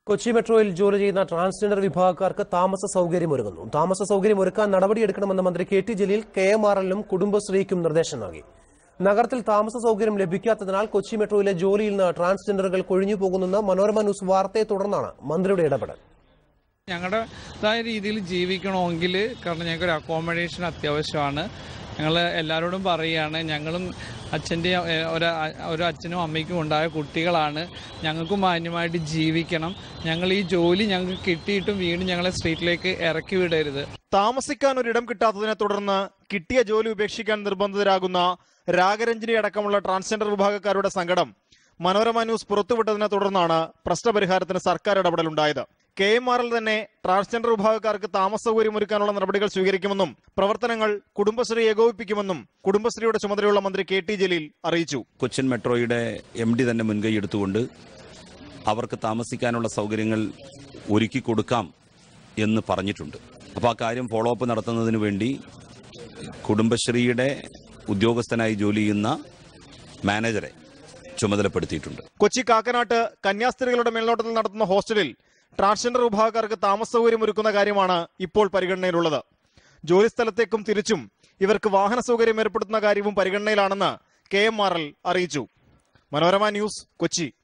കൊച്ചി മെട്രോയിൽ ജോലി ചെയ്യുന്ന ട്രാൻസ്ജെൻഡർ വിഭാഗക്കാർക്ക് താമസ സൗകര്യം ഒരുങ്ങുന്നു താമസ സൗകര്യം ഒരുക്കാൻ നടപടിയെടുക്കണമെന്ന് മന്ത്രി K T Jaleel K M R എല്ലിനും കുടുംബശ്രീക്കും നിർദ്ദേശം നൽകി നഗരത്തിൽ താമസ സൗകര്യം ലഭിക്കാത്തതിനാൽ കൊച്ചി മെട്രോയിലെ ജോലിയിൽ നിന്ന് ട്രാൻസ്ജെൻഡറുകൾ കൊഴിഞ്ഞു പോകുന്നെന്ന് മനോരമ ന്യൂസ് വാർത്തയെ തുടർന്നാണ് മന്ത്രിയുടെ ഇടപെടൽ ഞങ്ങളുടേതായ രീതിയിൽ ജീവിക്കണമെങ്കിൽ കാരണം ഞങ്ങൾക്ക് ഒരു അക്കോമഡേഷൻ അത്യാവശ്യമാണ് ഞങ്ങൾ എല്ലാവരോടും പറയുകയാണ് ഞങ്ങളും അച്ഛൻ്റെ ഒരു ഒരു അച്ഛനും അമ്മയ്ക്കും ഉണ്ടായ കുട്ടികളാണ് ഞങ്ങൾക്കും മാന്യമായിട്ട് ജീവിക്കണം ഞങ്ങൾ ഈ ജോലി ഞങ്ങൾക്ക് കിട്ടിയിട്ടും വീണ്ടും ഞങ്ങളെ സ്ട്രീറ്റിലേക്ക് ഇറക്കി വിടരുത് താമസിക്കാൻ ഒരിടം കിട്ടാത്തതിനെ തുടർന്ന് കിട്ടിയ ജോലി ഉപേക്ഷിക്കാൻ നിർബന്ധിതരാകുന്ന രാഗരഞ്ജിനി അടക്കമുള്ള ട്രാൻസ്ജെൻഡർ വിഭാഗക്കാരുടെ സങ്കടം മനോരമ ന്യൂസ് പുറത്തുവിട്ടതിനെ തുടർന്നാണ് പ്രശ്നപരിഹാരത്തിന് സർക്കാർ ഇടപെടലുണ്ടായത് കെ എം ആറിൽ തന്നെ ട്രാൻസ്ജെൻഡർ വിഭാഗക്കാർക്ക് താമസ സൗകര്യം ഒരുക്കാനുള്ള നടപടികൾ സ്വീകരിക്കുമെന്നും പ്രവർത്തനങ്ങൾ കുടുംബശ്രീ ഏകോപിപ്പിക്കുമെന്നും കുടുംബശ്രീയുടെ ചുമതലയുള്ള മന്ത്രി കെ ടി ജലീൽ അറിയിച്ചു കൊച്ചിൻ മെട്രോയുടെ എം ഡി തന്നെ മുൻകൈ എടുത്തുകൊണ്ട് അവർക്ക് താമസിക്കാനുള്ള സൗകര്യങ്ങൾ ഒരുക്കി കൊടുക്കാം എന്ന് പറഞ്ഞിട്ടുണ്ട് അപ്പോൾ ആ കാര്യം ഫോളോ അപ്പ് നടത്തുന്നതിന് വേണ്ടി കുടുംബശ്രീയുടെ ഉദ്യോഗസ്ഥനായി ജോലി ചെയ്യുന്ന മാനേജറെ ചുമതലപ്പെടുത്തിയിട്ടുണ്ട് കൊച്ചി കാക്കനാട്ട് കന്യാസ്ത്രീകളുടെ മേൽനോട്ടത്തിൽ നടത്തുന്ന ഹോസ്റ്റലിൽ ട്രാൻസ്ജെൻഡർ വിഭാഗക്കാർക്ക് താമസ സൗകര്യം ഒരുക്കുന്ന കാര്യമാണ് ഇപ്പോൾ പരിഗണനയിലുള്ളത് ജോലിസ്ഥലത്തേക്കും തിരിച്ചും ഇവർക്ക് വാഹന സൗകര്യം ഏർപ്പെടുത്തുന്ന കാര്യവും പരിഗണനയിലാണെന്ന് കെ എം ആർ എൽ അറിയിച്ചു മനോരമ ന്യൂസ് കൊച്ചി